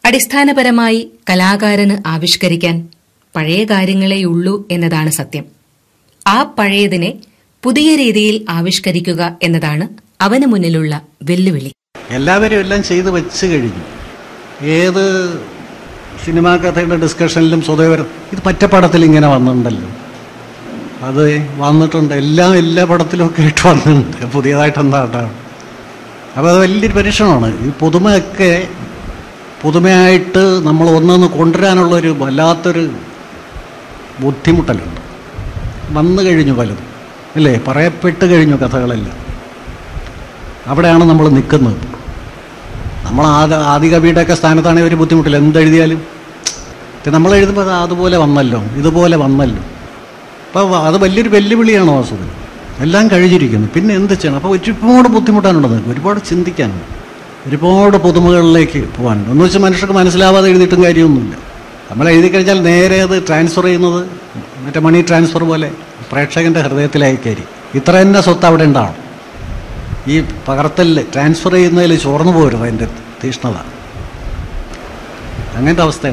അടിസ്ഥാനപരമായി കലാകാരന് ആവിഷ്കരിക്കാൻ പഴയ കാര്യങ്ങളെയുള്ളൂ എന്നതാണ് സത്യം ആ പഴയതിനെ പുതിയ രീതിയിൽ ആവിഷ്കരിക്കുക എന്നതാണ് അവന് മുന്നിലുള്ള വെല്ലുവിളി എല്ലാവരും എല്ലാം ചെയ്ത് വെച്ച് കഴിഞ്ഞു ഏത് സിനിമാ കഥയുടെ ഡിസ്കഷനിലും സ്വതവർ ഇത് മറ്റ പടത്തിൽ ഇങ്ങനെ വന്നിട്ടുണ്ടല്ലോ അത് വന്നിട്ടുണ്ട് എല്ലാം എല്ലാ പടത്തിലും ഒക്കെ ആയിട്ട് വന്നിട്ടുണ്ട് പുതിയതായിട്ട് എന്താണ്ടാണ് അപ്പോൾ അത് വലിയൊരു പരീക്ഷണമാണ് ഈ പുതുമയൊക്കെ പുതുമയായിട്ട് നമ്മൾ ഒന്നൊന്ന് കൊണ്ടുവരാനുള്ളൊരു വല്ലാത്തൊരു ബുദ്ധിമുട്ടലുണ്ട് വന്നു കഴിഞ്ഞു പലതും അല്ലേ പറയപ്പെട്ട് കഴിഞ്ഞു കഥകളെല്ലാം അവിടെയാണ് നമ്മൾ നിൽക്കുന്നത് നമ്മൾ ആദ്യ ആദ്യ കവിയുടെയൊക്കെ സ്ഥാനത്താണെങ്കിൽ ഒരു ബുദ്ധിമുട്ടില്ല എന്തെഴുതിയാലും ഇത് നമ്മൾ എഴുതുമ്പോൾ അത് അതുപോലെ വന്നല്ലോ ഇതുപോലെ വന്നല്ലോ അപ്പോൾ അത് വലിയൊരു വെല്ലുവിളിയാണ് വാസുദേവൻ എല്ലാം കഴിഞ്ഞിരിക്കുന്നു പിന്നെ എന്ത് ചെയ്യണം അപ്പോൾ ഒരുപാട് ബുദ്ധിമുട്ടാണുള്ളത് ഒരുപാട് ചിന്തിക്കാനുണ്ട് ഒരുപാട് പുതുമകളിലേക്ക് പോകാനുണ്ട് എന്ന് വെച്ചാൽ മനുഷ്യർക്ക് മനസ്സിലാവാതെ എഴുതിയിട്ടും കാര്യമൊന്നുമില്ല നമ്മൾ എഴുതി കഴിഞ്ഞാൽ നേരെ അത് ട്രാൻസ്ഫർ ചെയ്യുന്നത് മറ്റേ മണി ട്രാൻസ്ഫർ പോലെ പ്രേക്ഷകൻ്റെ ഹൃദയത്തിലേക്കായിരിക്കും ഇത്ര തന്നെ സ്വത്ത് അവിടെ ഉണ്ടാവും ഈ പകർത്തലിൽ ട്രാൻസ്ഫർ ചെയ്യുന്നതിൽ ചോർന്നു പോരുത് അതിൻ്റെ തീഷ്ണത അങ്ങനത്തെ അവസ്ഥയാണ്